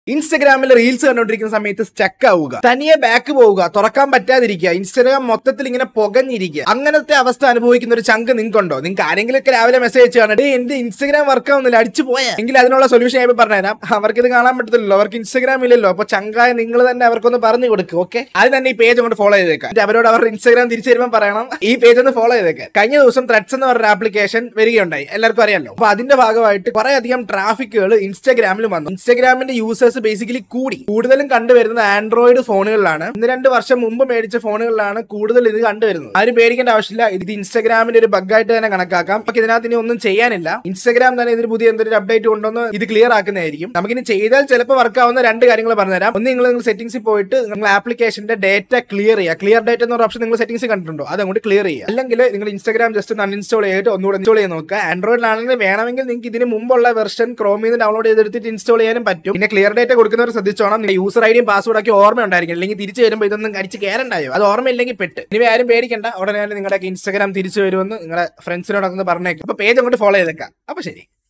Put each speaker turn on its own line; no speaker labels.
ഇൻസ്റ്റഗ്രാമിൽ റീൽസ് കണ്ടോണ്ടിരിക്കുന്ന സമയത്ത് സ്റ്റക്ക് ആവുക തനിയെ ബാക്ക് പോവുക തുറക്കാൻ പറ്റാതിരിക്കുക ഇൻസ്റ്റഗ്രാം മൊത്തത്തിൽ ഇങ്ങനെ പുകഞ്ഞിരിക്കുക അങ്ങനത്തെ അവസ്ഥ അനുഭവിക്കുന്ന ഒരു ചങ്ക് നിങ്ങൾക്കുണ്ടോ നിങ്ങൾക്ക് ആരെങ്കിലും ഒക്കെ രാവിലെ മെസ്സേജ് അയച്ചു കാണട്ടെ എന്റെ ഇൻസ്റ്റഗ്രാം വർക്ക് ആവുന്നില്ല അടിച്ചു പോയാ എങ്കിൽ അതിനുള്ള സൊല്യൂഷൻ ഞാൻ പറഞ്ഞുതരാം അവർക്ക് ഇത് കാണാൻ പറ്റത്തില്ലല്ലോ അവർക്ക് ഇൻസ്റ്റഗ്രാം ഇല്ലല്ലോ അപ്പൊ ചങ്കായ നിങ്ങൾ തന്നെ അവർക്കൊന്ന് പറഞ്ഞു കൊടുക്കുക ഓക്കെ അത് തന്നെ ഈ പേജ് കൊണ്ട് ഫോളോ ചെയ്തേക്കാം എന്നിട്ട് അവരോട് അവരുടെ ഇൻസ്റ്റഗ്രാം തിരിച്ചു തരുമ്പോൾ പറയണം ഈ പേജ് ഒന്ന് ഫോളോ ചെയ്തേക്കാം കഴിഞ്ഞ ദിവസം ത്രെഡ്സ് എന്ന് പറഞ്ഞ ആപ്ലിക്കേഷൻ വരികയുണ്ടായി എല്ലാവർക്കും അറിയാലോ അപ്പൊ അതിന്റെ ഭാഗമായിട്ട് കുറെ അധികം ട്രാഫിക്കുകൾ ഇൻസ്റ്റഗ്രാമിൽ വന്നു ഇൻസ്റ്റഗ്രാമിന്റെ യൂസേഴ്സ് ബേസിക്കലി കൂടി കൂടുതലും കണ്ടുവരുന്നത് ആൻഡ്രോയിഡ് ഫോണുകളിലാണ് ഇന്ന് രണ്ട് വർഷം മുമ്പ് മേടിച്ച ഫോണുകളിലാണ് കൂടുതൽ ഇത് കണ്ടുവരുന്നത് ആരും പേടിക്കേണ്ട ആവശ്യമില്ല ഇത് ഇൻസ്റ്റഗ്രാമിന്റെ ഒരു ബഗ്ഗായിട്ട് തന്നെ കണക്കാക്കാം പക്ഷെ ഇതിനകത്ത് ഇനി ഒന്നും ചെയ്യാനില്ല ഇൻസ്റ്റഗ്രാം തന്നെ ഇതിന് പുതിയ എന്തൊരു അപ്ഡേറ്റ് കൊണ്ടുവന്ന് ഇത് ക്ലിയർ ആക്കുന്നതായിരിക്കും നമുക്കിനി ചെയ്താൽ ചിലപ്പോൾ വർക്ക് ആവുന്ന രണ്ട് കാര്യങ്ങൾ പറഞ്ഞുതരാം ഒന്ന് നിങ്ങൾ നിങ്ങൾ സെറ്റിംഗ്സിൽ പോയിട്ട് നിങ്ങൾ ആപ്ലിക്കേഷന്റെ ഡേറ്റ ക്ലിയർ ചെയ്യുക ക്ലിയർ ഡേറ്റ എന്ന് പറഞ്ഞ ഓപ്ഷൻ നിങ്ങൾ സെറ്റിംഗ്സ് കണ്ടിട്ടുണ്ടോ അത് അങ്ങോട്ട് ക്ലിയർ ചെയ്യുക അല്ലെങ്കിൽ നിങ്ങൾ ഇൻസ്റ്റഗ്രാം ജസ്റ്റ് ഒന്ന് അൺഇൻസ്റ്റാൾ ചെയ്തിട്ട് ഒന്നുകൂടെ ഇൻസ്റ്റാൾ ചെയ്ത് നോക്കുക ആൻഡ്രോയിഡിലാണെങ്കിൽ വേണമെങ്കിൽ നിങ്ങൾക്ക് ഇതിന് മുമ്പുള്ള വെർഷൻ ക്രോമിൽ നിന്ന് ഡൗൺലോഡ് ചെയ്തെടുത്തിട്ട് ഇൻസ്റ്റാൾ ചെയ്യാനും പറ്റും പിന്നെ ക്ലിയർ ഡേറ്റ കൊടുക്കുന്നവർ ശ്രദ്ധിച്ചോണം നിങ്ങൾ യൂസർ ഐഡിയും പാസ്വേഡ് ഒക്കെ ഓർമ്മ ഉണ്ടായിരിക്കും അല്ലെങ്കിൽ തിരിച്ചു വരുമ്പോൾ ഇതൊന്നും അടിച്ച് കയറണ്ടായോ അത് ഓർമ്മയില്ലെങ്കിൽ പെട്ട് ഇനി ആരും പേടിക്കണ്ട ഉടനെ തന്നെ നിങ്ങളുടെ ഇൻസ്റ്റഗ്രാം തിരിച്ചു വരുമെന്ന് നിങ്ങളുടെ ഫ്രണ്ട്സിനോടൊക്കെ ഒന്ന് പറഞ്ഞേക്കും അപ്പൊ പേജ് അങ്ങോട്ട് ഫോളോ ചെയ്തേക്കാം അപ്പൊ ശരി